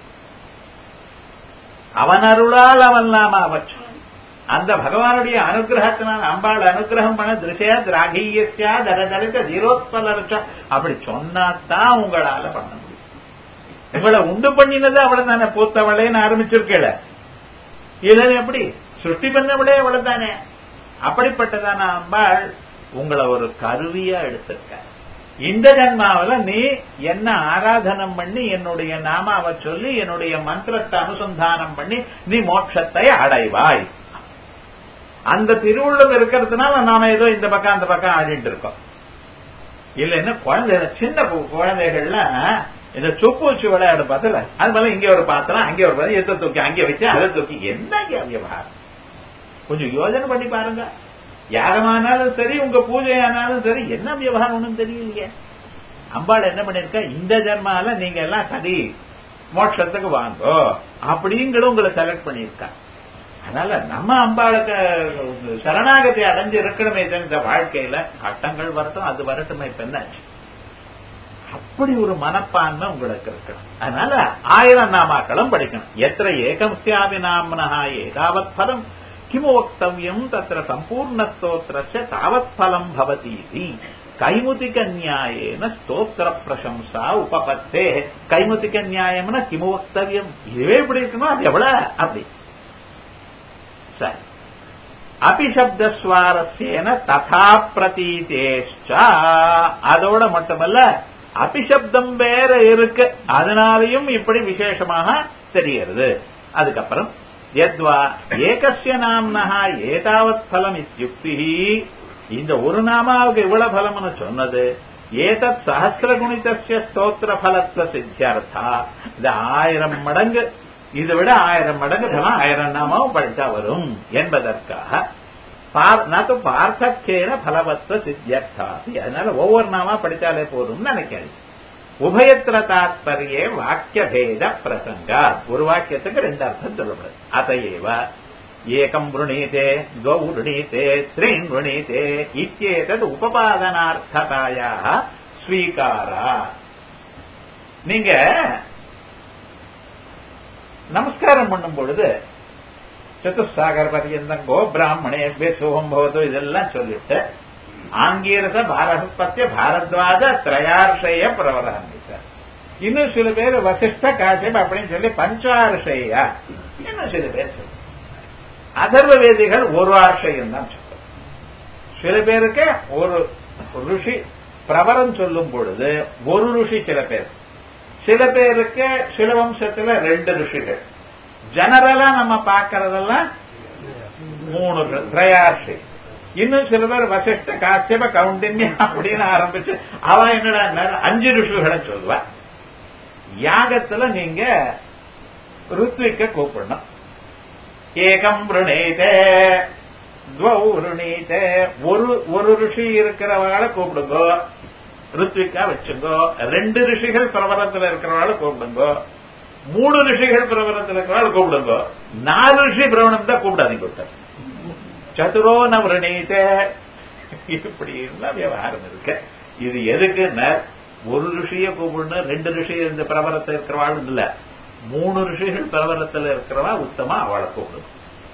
Speaker 1: அவன் அருளால் அவன் நாமாவை அந்த பகவானுடைய அனுகிரகத்தினால் அம்பாள் அனுகிரகம் பண்ண திருஷயா திராகியசியா தரதரித்த தீரோத்பலர்ச்சா அப்படி சொன்னாதான் உங்களால பண்ண முடியும் உங்களை உண்டு பண்ணினது அவளை தானே பூத்தவளேன்னு ஆரம்பிச்சிருக்கல இல்லது எப்படி சுஷ்டி பண்ணவளே அவளை தானே அப்படிப்பட்டதான அம்பாள் உங்களை ஒரு கருவியா எடுத்திருக்க இந்த ஜன்மாவில நீ என்ன ஆராதனம் பண்ணி என்னுடைய நாமாவை சொல்லி என்னுடைய மந்திரத்தை அனுசந்தானம் பண்ணி நீ மோட்சத்தை அடைவாய் அந்த திருவுள்ளம் இருக்கிறதுனால நாம ஏதோ இந்த பக்கம் அந்த பக்கம் ஆடிட்டு இருக்கோம் இல்லைன்னா குழந்தை சின்ன கு- குழந்தைகள்லாம் இந்த சொப்பு வச்சு விளையாடு பார்த்தல அது மேல இங்க ஒரு பாத்திரம் அங்கே ஒரு பாத்திரம் எத்த தூக்கி அங்கே வச்சு அதை தூக்கி என்ன விவகாரம் கொஞ்சம் யோசனை பண்ணி பாருங்க யாகமானாலும் சரி உங்க பூஜை ஆனாலும் சரி என்ன விவகாரம் ஒண்ணும் தெரியலையே அம்பாள் என்ன பண்ணிருக்கா இந்த ஜென்மால நீங்க எல்லாம் சரி மோட்சத்துக்கு வாங்கோ அப்படிங்கிற உங்களை செலக்ட் பண்ணியிருக்கா அதனால நம்ம அம்பாளுக்கு சரணாகதி அடைஞ்சு இருக்கணுமே தவிர இந்த வாழ்க்கையில கட்டங்கள் வரட்டும் அது வரட்டுமே இப்ப என்னாச்சு அப்படி ஒரு மனப்பான்மை உங்களுக்கு இருக்கணும் அதனால ஆயிரம் நாமாக்களும் படிக்கணும் எத்திர ஏகம் சியாபி நாம்னஹா ஏதாவத் பலம் கிமு வக்தவியம் தத்திர சம்பூர்ணஸ்தோத்திரஸ்ய தாவத் பலம் பவதீதி கைமுதிக நியாயேன ஸ்தோத்திர பிரசம்சா உபபத்தே கைமுதிக நியாயம்னா கிமு வக்தவியம் இதுவே இப்படி இருக்கணும் அது எவ்வளவு அப்படி சரி அபிசப்தஸ்வாரஸ்யேன ததா பிரதீதேஷ்ட அதோட மட்டுமல்ல அபிசப்தம் வேற இருக்கு அதனாலையும் இப்படி விசேஷமாக தெரிகிறது அதுக்கப்புறம் யத்வா ஏகஸ்ய நாம்னஹா ஏதாவத் பலம் இத்தியுக்தி இந்த ஒரு நாமாவுக்கு இவ்வளவு பலம்னு சொன்னது ஏதத் சஹசிர குணிதஸ்ய ஸ்தோத்திர பலத்வ சித்தியர்த்தா இது ஆயிரம் மடங்கு இதை விட ஆயிரம் மடங்கு பலம் ஆயிரம் நாமாவும் படித்தா வரும் என்பதற்காக பார்- நது பார்த்தக்கேன பலவத்வ சித்தியர்த்தாசி அதனால ஒவ்வொரு நாமா படித்தாலே போதும்னு நினைக்காது உபயத்திர தாத்பரியே வாக்கிய பேத பிரசங்கா ஒரு வாக்கியத்துக்கு ரெண்டு அர்த்தம் சொல்லப்படுது அதையேவ ஏகம் விருணீதே கௌ விருணீதே த்ரீன் விருணீதே இத்தியேதது உபபாதனார்த்ததாயா ஸ்வீகாரா நீங்க நமஸ்காரம் பண்ணும் பொழுது சதுசாகர பரியந்தம் கோ பிராமணே சுகம் பவதோ இதெல்லாம் சொல்லிட்டு ஆங்கீரச பாரஸ்பத்திய பாரத்வாஜ திரையார்ஷய பிரவரான்வித்தார் இன்னும் சில பேர் வசிஷ்ட காசியம் அப்படின்னு சொல்லி பஞ்சார்ஷயா இன்னும் சில பேர் சொல்லு அதர்வ வேதிகள் ஒரு ஆர்ஷயம் தான் சொல்லும் சில பேருக்கு ஒரு ருஷி பிரபரம் சொல்லும் பொழுது ஒரு ருஷி சில பேர் சில பேருக்கு சில வம்சத்துல ரெண்டு ருஷிகள் ஜெனரலா நம்ம பார்க்கறதெல்லாம் மூணு திரையார்ஷி இன்னும் சில பேர் வசிஷ்ட காசியப கவுண்டின்யா அப்படின்னு ஆரம்பிச்சு அவன் என்னடா அஞ்சு ருஷிகளை சொல்லுவா யாகத்துல நீங்க ருத்விக்க கூப்பிடணும் ஏகம் ருணீதே துவௌ ருணீதே ஒரு ஒரு ருஷி இருக்கிறவங்கள கூப்பிடுங்கோ ருத்விக்கா வச்சுங்கோ ரெண்டு ரிஷிகள் பிரபலத்துல இருக்கிறவங்கள கூப்பிடுங்கோ மூணு ரிஷிகள் பிரபலத்தில் இருக்கிறவங்கள கூப்பிடுங்கோ நாலு ரிஷி பிரபலம் தான் கூப்பிடாதீங்க ஒருத்தர் சதுரோ நவரணீத இப்படி எல்லாம் விவகாரம் இருக்கு இது எதுக்குன்னா ஒரு ரிஷிய கூப்பிடணும் ரெண்டு ரிஷி இந்த பிரபலத்தில் இருக்கிறவாள் இல்ல மூணு ரிஷிகள் பிரபலத்தில் இருக்கிறவா உத்தமா அவளை கூப்பிடணும்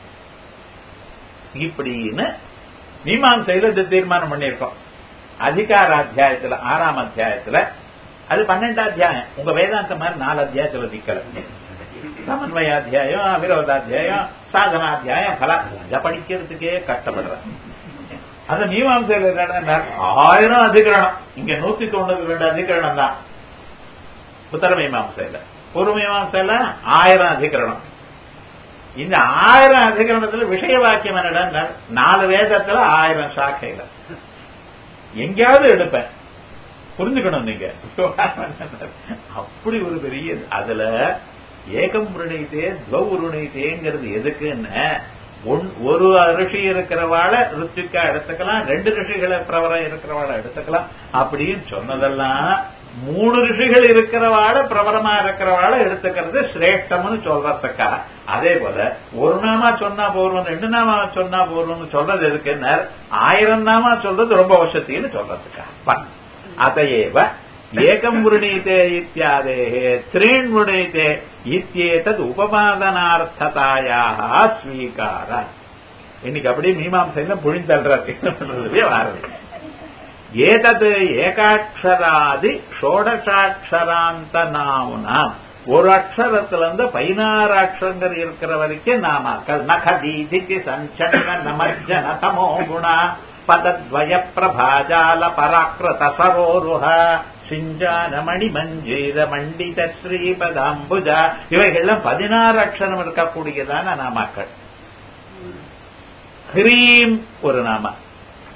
Speaker 1: இப்படின்னு மீமாசையில இது தீர்மானம் பண்ணியிருக்கோம் அதிகார அத்தியாயத்துல ஆறாம் அத்தியாயத்துல அது பன்னெண்டாம் அத்தியாயம் உங்க வேதாந்த மாதிரி நாலு அத்தியாயத்துல நிக்கல சமன்வயாத்தியாயம் அவிரோதாத்தியாயம் சாதனாத்தியாயம் பல இதை படிக்கிறதுக்கே கஷ்டப்படுறேன் அந்த மீமாசையில் என்னன்னா ஆயிரம் அதிகரணம் இங்க நூத்தி தொண்ணூத்தி ரெண்டு அதிகரணம் தான் உத்தர மீமாசையில பூர்வ மீமாசையில ஆயிரம் அதிகரணம் இந்த ஆயிரம் அதிகரணத்துல விஷய வாக்கியம் என்னடா நாலு வேதத்துல ஆயிரம் சாக்கையில எங்கேயாவது எடுப்பேன் புரிஞ்சுக்கணும் நீங்க அப்படி ஒரு பெரிய அதுல ஏகம் உருணைத்தே துவ உருணைத்தேங்கிறது எதுக்குன்னு ஒரு ரிஷி இருக்கிறவாள ருத்திக்கா எடுத்துக்கலாம் ரெண்டு ரிஷிகளை பிரபலம் இருக்கிறவாள எடுத்துக்கலாம் அப்படின்னு சொன்னதெல்லாம் மூணு ரிஷிகள் இருக்கிறவாள பிரபலமா இருக்கிறவாள எடுத்துக்கிறது சிரேஷ்டம்னு சொல்றதுக்கா அதே போல ஒரு நாமா சொன்னா போறோம் ரெண்டு நாமா சொன்னா போறோம்னு சொல்றது எதுக்குன்னு ஆயிரம் நாமா சொல்றது ரொம்ப வசத்தின்னு சொல்றதுக்கா அதையேவ ஏகம் விருணீதே இத்தியாதே த்ரீன் விருணீதே இத்தியேதது உபபாதனார்த்ததாயாக ஸ்வீகார இன்னைக்கு அப்படியே மீமாசையில புழிந்தல்றது வாரது ஏதது ஏகாட்சராதி ஷோடசாட்சராந்த நாமுனாம் ஒரு அக்ஷரத்துல இருந்து பதினாறு அக்ஷரங்கள் இருக்கிற வரைக்கும் நாமாக்கள் நகதீதிக்கு சஞ்சன நமர்ஜன தமோ குணா பதத்வய பிரபாஜால பராக்கிரத சரோருஹ சிஞ்சான மணி மஞ்சீர மண்டித ஸ்ரீபதாம்புஜா இவைகள்லாம் பதினாறு அக்ஷரம் இருக்கக்கூடியதான நாமாக்கள் ஹ்ரீம் ஒரு நாம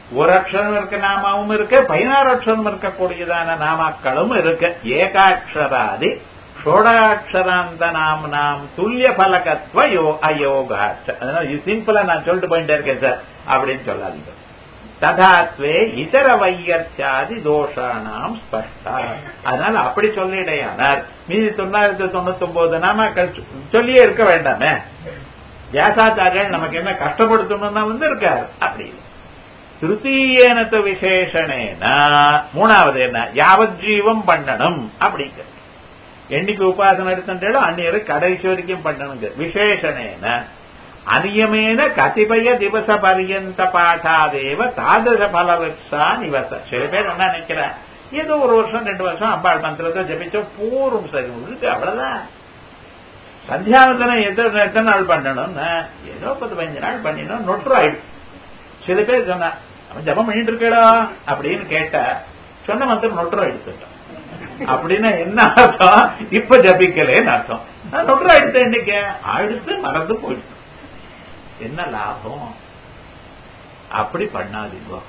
Speaker 1: ஒரு அக்ஷரம் இருக்க நாமாவும் இருக்கு பதினாறு அக்ஷரம் இருக்கக்கூடியதான நாமாக்களும் இருக்கு ஏகாட்சராதி ஷோடாட்சராந்த நாம் நாம் துல்லிய பலகத்வ யோ அயோகாட்ச அதனால இது சிம்பிளா நான் சொல்லிட்டு போயிட்டே இருக்கேன் சார் அப்படின்னு சொல்லாதீங்க ததாத்வே இதர வையர்ச்சாதி தோஷானாம் ஸ்பஷ்டா அதனால அப்படி சொல்லிடையானார் மீதி தொள்ளாயிரத்தி தொண்ணூத்தி ஒன்பது நாமாக்கள் சொல்லியே இருக்க வேண்டாமே வியாசாச்சாரியர்கள் நமக்கு என்ன கஷ்டப்படுத்தணும்னா வந்து இருக்காரு அப்படி திருத்தீயனத்த விசேஷனேன மூணாவது என்ன யாவத் ஜீவம் பண்ணணும் அப்படிங்கிற என்னைக்கு உபாசனை எடுத்துட்டாலும் அந்நியரை கடைசி வரைக்கும் பண்ணணுங்க விசேஷனேன அநியமேன கதிபய திவச பரியந்த பாட்டாதேவ தாதச பலவக்ஷா நிவச சில பேர் என்ன நினைக்கிறேன் ஏதோ ஒரு வருஷம் ரெண்டு வருஷம் அம்பாள் மந்திரத்தை ஜபிச்சோம் பூர்வம் சரி இருக்கு அவ்வளவுதான் சந்தியாவந்தனம் எத்தனை எத்தனை நாள் பண்ணணும்னு ஏதோ பத்து பதினஞ்சு நாள் பண்ணினோம் நொற்று ஆயிடுச்சு சில பேர் சொன்னா அவன் ஜபம் பண்ணிட்டு இருக்கடா அப்படின்னு கேட்ட சொன்ன மந்திரம் நொற்று எடுத்துட்டான் அப்படின்னா என்ன அர்த்தம் இப்ப ஜபிக்கலேன்னு அர்த்தம் நொற்று ஆயிடுத்து இன்னைக்கு ஆயிடுத்து மறந்து போயிடுச்சு என்ன லாபம் அப்படி பண்ணாதீங்க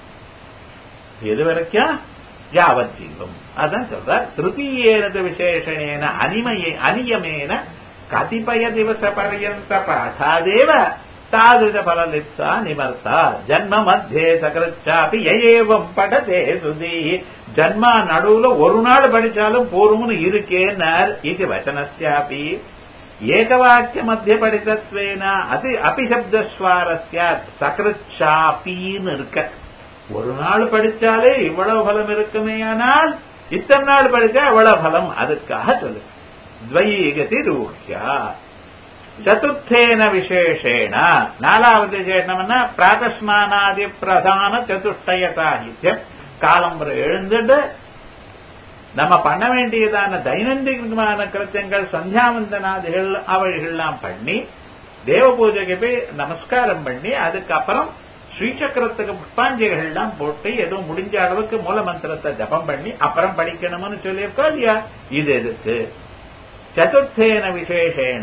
Speaker 1: எது வரைக்கும் யாவத் ஜீவம் அதான் சொல்ற திருத்தீயேனது விசேஷனேன அனிமயே அநியமேன கதிபய திவச பர்யந்த பாடாதேவ தாதிருத பலலிப்சா நிமர்த்தா ஜன்ம மத்தியே சகரச்சாபி ஏவம் படதே சுதி ஜன்மா நடுவுல ஒரு நாள் படிச்சாலும் போரும்னு இருக்கேன்னார் இது வச்சனஸ்யாபி ஏகவாக்கிய மத்திய படித்தத்வேன அதி அபிசப்தஸ்வாரஸ்ய சகரச்சாப்பின்னு இருக்க ஒரு நாள் படிச்சாலே இவ்வளவு பலம் இருக்குமேயானால் இத்தனை நாள் படிச்சா இவ்வளவு பலம் அதுக்காக சொல்லு துவயீகதி ரூஹ்யா சதுர்த்தேன விசேஷேன நாலாவது விசேஷம்னா பிராதஸ்மானாதி பிரதான சதுஷ்டய சாகித்யம் காலம்புரை எழுந்துட்டு நம்ம பண்ண வேண்டியதான தைனந்திகமான கிருத்தியங்கள் சந்தியாவந்தனாதிகள் அவைகள்லாம் பண்ணி தேவ பூஜைக்கு போய் நமஸ்காரம் பண்ணி அதுக்கப்புறம் ஸ்ரீசக்கரத்துக்கு புஷ்பாஞ்சலிகள்லாம் போட்டு ஏதோ முடிஞ்ச அளவுக்கு மூல மந்திரத்தை ஜபம் பண்ணி அப்புறம் படிக்கணும்னு சொல்லியிருக்கோம் இல்லையா இது எதுக்கு சதுர்த்தேன விசேஷேன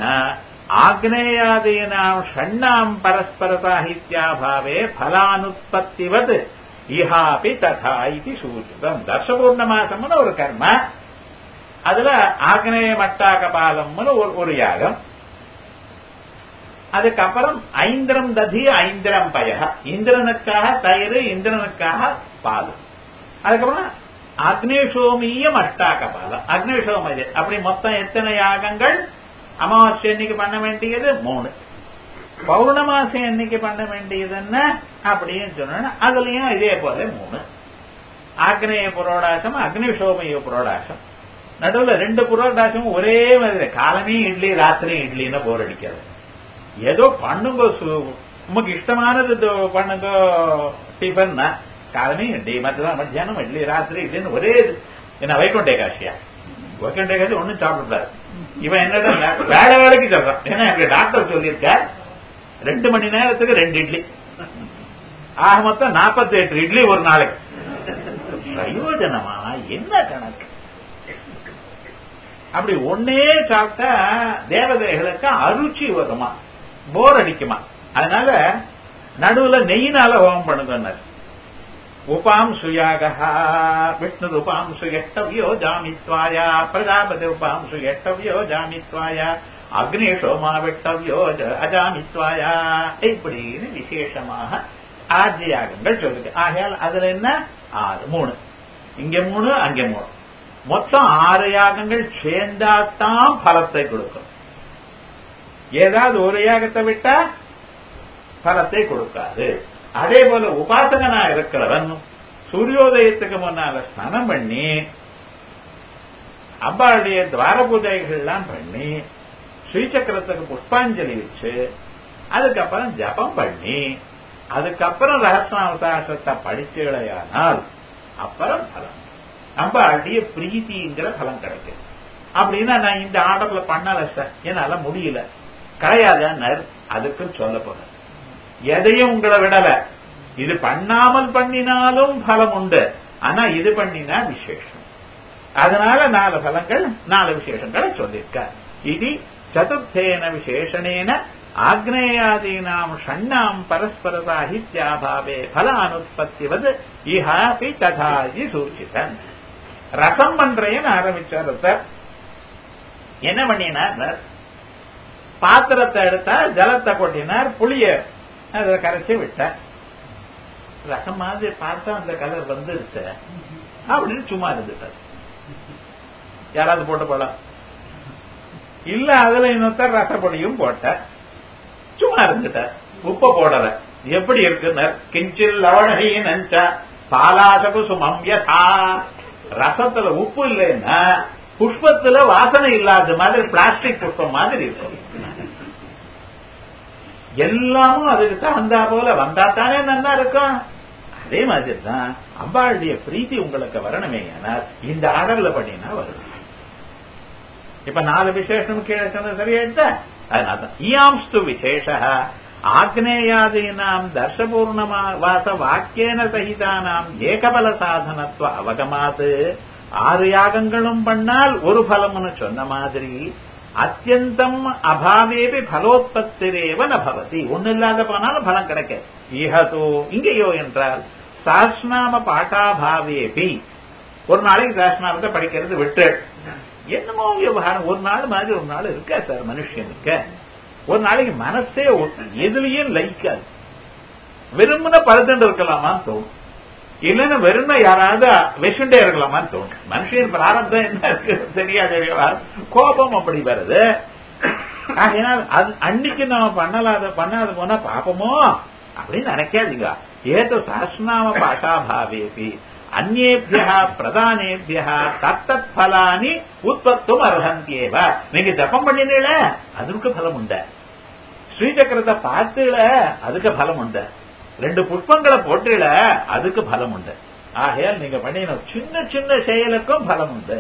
Speaker 1: ஆக்னேயாதீனாம் ஷண்ணாம் பரஸ்பர சாகித்யாபாவே பலானுற்பத்திவது இஹாபி ததா இது சூச்சிதம் தர்ஷபூர்ணமாசம்னு ஒரு கர்ம அதுல ஆக்னேய மட்டாக பாலம்னு ஒரு ஒரு யாகம் அதுக்கப்புறம் ஐந்திரம் ததி ஐந்திரம் பய இந்திரனுக்காக தயிர் இந்திரனுக்காக பால் அதுக்கப்புறம் அக்னிஷோமியம் அஷ்டாக பாலம் அக்னிஷோமய அப்படி மொத்தம் எத்தனை யாகங்கள் அமாவாசை அன்னைக்கு பண்ண வேண்டியது மூணு பௌர்ணமாசி அன்னைக்கு பண்ண வேண்டியதுன்னு அப்படின்னு சொன்னா அதுலயும் இதே போல மூணு ஆக்னேய புரோடாசம் அக்னிஷோமய புரோடாசம் நடுவுல ரெண்டு புரோடாசமும் ஒரே மாதிரி காலமே இட்லி ராத்திரி இட்லின்னு போர் அடிக்கிறது ஏதோ பண்ணுங்க உமக்கு இஷ்டமானது பண்ணுங்க டிஃபன்னா காலமே இட்லி மற்றதான் மத்தியானம் இட்லி ராத்திரி இட்லின்னு ஒரே என்ன வைகுண்ட ஏகாசியா வைகுண்ட ஏகாசி ஒன்னும் சாப்பிடக்கூடாது இவன் என்னடா வேலை வேலைக்கு சொல்றான் ஏன்னா எனக்கு டாக்டர் சொல்லியிருக்கார் ரெண்டு மணி நேரத்துக்கு ரெண்டு இட்லி ஆக மொத்தம் நாற்பத்தி எட்டு இட்லி ஒரு நாளைக்கு பிரயோஜனமா என்ன கணக்கு அப்படி ஒன்னே சாப்பிட்டா தேவதைகளுக்கு அருச்சி வருமா போர் அடிக்குமா அதனால நடுவுல நெய்யினால ஹோமம் பண்ணுங்கன்னார் உபாம் சுயாக விஷ்ணு உபாம் சுயஷ்டவியோ ஜாமித்வாயா பிரஜாபதி உபாம் சுயஷ்டவியோ ஜாமித்வாயா அக்னி சோமா விட்டவியோ அஜாமித்வாயா இப்படின்னு விசேஷமாக ஆஜ்ய யாகங்கள் சொல்லுது ஆகையால் அதுல என்ன ஆறு மூணு இங்க மூணு அங்க மூணு மொத்தம் ஆறு யாகங்கள் சேர்ந்தாத்தான் பலத்தை கொடுக்கும் ஏதாவது ஒரு யாகத்தை விட்டா பலத்தை கொடுக்காது அதே போல உபாசகனா இருக்கிறவன் சூரியோதயத்துக்கு முன்னால ஸ்நானம் பண்ணி அம்பாளுடைய துவார பூஜைகள்லாம் பண்ணி ஸ்ரீசக்கரத்துக்கு புஷ்பாஞ்சலி வச்சு அதுக்கப்புறம் ஜபம் பண்ணி அதுக்கப்புறம் ரகசியாவகாசத்தை படிச்சுகளையானால் அப்புறம் பலம் அம்பாளுடைய பிரீத்திங்கிற பலம் கிடைக்கும் அப்படின்னா நான் இந்த ஆர்டர்ல பண்ணல சார் என்னால முடியல கிடையாதுன்னர் அதுக்கு சொல்ல போறேன் எதையும் உங்களை விடல இது பண்ணாமல் பண்ணினாலும் பலம் உண்டு ஆனா இது பண்ணினா விசேஷம் அதனால நாலு பலங்கள் நாலு விசேஷங்களை சொல்லியிருக்க இது சதுர்த்தேன விசேஷனேன ஆக்னேயாதீனாம் ஷண்ணாம் பரஸ்பரதாஹித்யாபாவே பலானுற்பத்திவது இஹாபி ததாயி சூச்சிதன் ரசம் பண்றேன்னு ஆரம்பிச்சார் சார் என்ன பண்ணினார் பாத்திரத்தை எடுத்தா ஜலத்தை கொட்டினார் புளிய அதை கரைச்சி விட்டார் ரசம் மாதிரி பார்த்தா அந்த கலர் வந்துருச்சு அப்படின்னு சும்மா இருந்துட்டார் யாராவது போட்டு போலாம் இல்ல அதுல இன்னொருத்தர் ரசப்பொடியும் போட்ட சும்மா இருந்துட்டார் உப்ப போடல எப்படி இருக்குன்னு கிஞ்சில் லவணகி நஞ்சா பாலாசகு சுமம் யதா ரசத்துல உப்பு இல்லைன்னா புஷ்பத்துல வாசனை இல்லாத மாதிரி பிளாஸ்டிக் புஷ்பம் மாதிரி இருக்கும் எல்லாமும் அதுக்கு தகுந்தா போல வந்தா தானே நல்லா இருக்கும் அதே மாதிரி தான் அம்பாளுடைய பிரீத்தி உங்களுக்கு வரணுமே ஆனால் இந்த ஆர்டர்ல பண்ணினா வரும் இப்ப நாலு விசேஷம் கீழே சொன்னது சரியாயிட்டா அதனால்தான் இயாம்ஸ்து விசேஷ ஆக்னேயாதீனாம் தர்ஷபூர்ணமா வாச வாக்கியன சகிதானாம் ஏகபல சாதனத்துவ அவகமாத்து ஆறு யாகங்களும் பண்ணால் ஒரு பலம்னு சொன்ன மாதிரி அத்தியந்தம் அபாவேபி பலோத்பத்திரேவ நபவதி ஒண்ணு இல்லாத போனாலும் பலம் கிடைக்காது இஹதோ இங்கேயோ என்றால் சாஸ்நாம பாட்டாபாவேபி ஒரு நாளைக்கு சாஸ்நாமத்தை படிக்கிறது விட்டு என்னமோ விவகாரம் ஒரு நாள் மாதிரி ஒரு நாள் இருக்கா சார் மனுஷனுக்கு ஒரு நாளைக்கு மனசே எதுலயும் லயிக்காது விரும்பின பழுத்துட்டு இருக்கலாமான்னு தோணும் இல்லைன்னா வெறும் யாராவது வெசுண்டே இருக்கலாமான்னு தோணும் மனுஷன் பிராரத்தம் என்ன இருக்கு தெரியாது கோபம் அப்படி வருது ஆகையினால் அது அன்னைக்கு நம்ம பண்ணலாத பண்ணாத போனா பாப்போமோ அப்படின்னு நினைக்காதீங்க ஏதோ சாஸ்நாம பாஷாபாவேபி அந்நேபியா பிரதானேபியா தத்தத் பலானி உற்பத்தும் அர்ஹந்தியேவ நீங்க ஜப்பம் பண்ணினீல அதுக்கு பலம் உண்ட ஸ்ரீசக்கரத்தை பார்த்துல அதுக்கு பலம் உண்டு ரெண்டு புஷ்பங்களை போட்டுல அதுக்கு பலம் உண்டு ஆகையால் நீங்க பண்ணின சின்ன சின்ன செயலுக்கும் பலம் உண்டு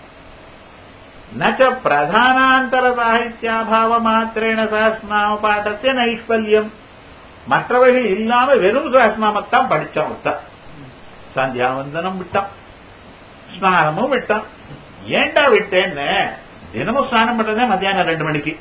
Speaker 1: நச்ச பிரதானாந்தர சாகித்யாபாவ மாத்திரேன சஹஸ்நாம பாட்டத்தை நைஷ்பல்யம் மற்றவைகள் இல்லாம வெறும் சஹஸ்நாமத்தான் படிச்சோம் விட்டான் சந்தியாவந்தனம் விட்டான் ஸ்நானமும் விட்டான் ஏண்டா விட்டேன்னு தினமும் ஸ்நானம் பண்றதே மத்தியானம் ரெண்டு மணிக்கு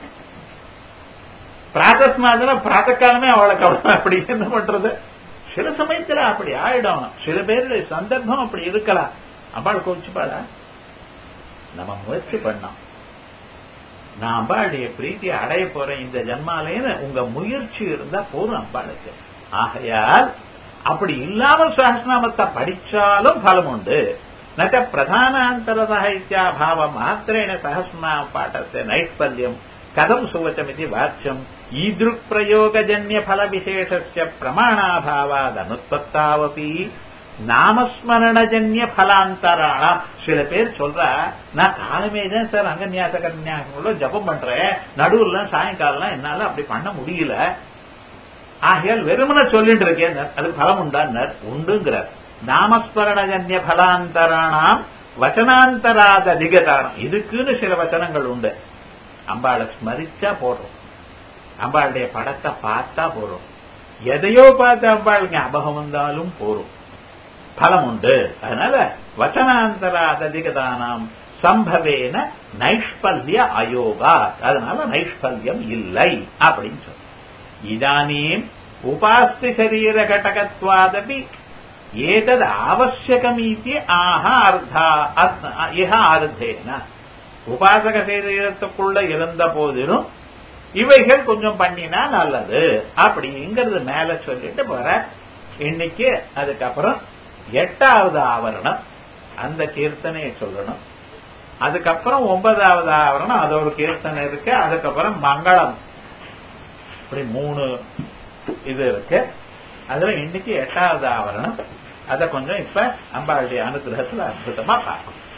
Speaker 1: பிராத்தஸ்நாதன பிராத்த காலமே அவளுக்கு அவ்வளவு அப்படி என்ன பண்றது சில சமயத்துல அப்படி ஆயிடும் சில பேருடைய சந்தர்ப்பம் அப்படி இருக்கலாம் அம்பாள் கோச்சுப்பாடா நம்ம முயற்சி பண்ணோம் நான் அம்பாளுடைய பிரீத்தியை அடைய போறேன் இந்த ஜன்மாலேன்னு உங்க முயற்சி இருந்தா போதும் அம்பாளுக்கு ஆகையால் அப்படி இல்லாம சஹஸ்நாமத்தை படிச்சாலும் பலம் உண்டு நக பிரதானாந்தரதாஹித்யாபாவ மாத்திரேன சஹஸ்நாம பாட்டத்தை நைஷ்பல்யம் கதம் சுவச்சமிதி வாச்சியம் ஈதృக் பிரயோகஜன்ய பல விசேஷஸ்ய பிரமாணாபாவாதனுத்பத்தாவபி நாமஸ்மரணஜன்ய பலாந்தராணம் சில பேர் சொல்ற நான் காலமே தான் சார் அங்கன்யாச கன்யாசங்களோ ஜபம் பண்றேன் நடுவுல சாயங்காலம் என்னால அப்படி பண்ண முடியல ஆகையால் வெறுமன சொல்லிட்டு இருக்கேன் அது பலம் உண்டான்னார் உண்டுங்கிறார் நாமஸ்மரணஜன்ய பலாந்தராணாம் வச்சனாந்தராத அதிகதானம் இதுக்குன்னு சில வச்சனங்கள் உண்டு அம்பாளை ஸ்மரிச்சா போடுறோம் அம்பாளுடைய படத்தை பார்த்தா போறோம் எதையோ பார்த்து அம்பாள் ஞாபகம் வந்தாலும் போறோம் பலம் உண்டு அதனால வச்சனாந்தராத அதிகதானம் சம்பவேன நைஷ்பல்ய அயோகா அதனால நைஷ்பல்யம் இல்லை அப்படின்னு சொல்ல இதானீம் உபாஸ்தி சரீர கடகத்வாதபி ஏதது ஆவசியகமீதி ஆஹ அர்த்தா இஹ அர்த்தேன உபாசக சரீரத்துக்குள்ள இருந்த போதிலும் இவைகள் கொஞ்சம் பண்ணினா நல்லது அப்படிங்கிறது மேல சொல்லிட்டு போற இன்னைக்கு அதுக்கப்புறம் எட்டாவது ஆவரணம் அந்த கீர்த்தனையை சொல்லணும் அதுக்கப்புறம் ஒன்பதாவது ஆவரணம் அது ஒரு கீர்த்தனை இருக்கு அதுக்கப்புறம் மங்களம் இப்படி மூணு இது இருக்கு அதுல இன்னைக்கு எட்டாவது ஆவரணம் அதை கொஞ்சம் இப்ப அம்பாளுடைய அனுகிரகத்துல அற்புதமா பார்க்கணும்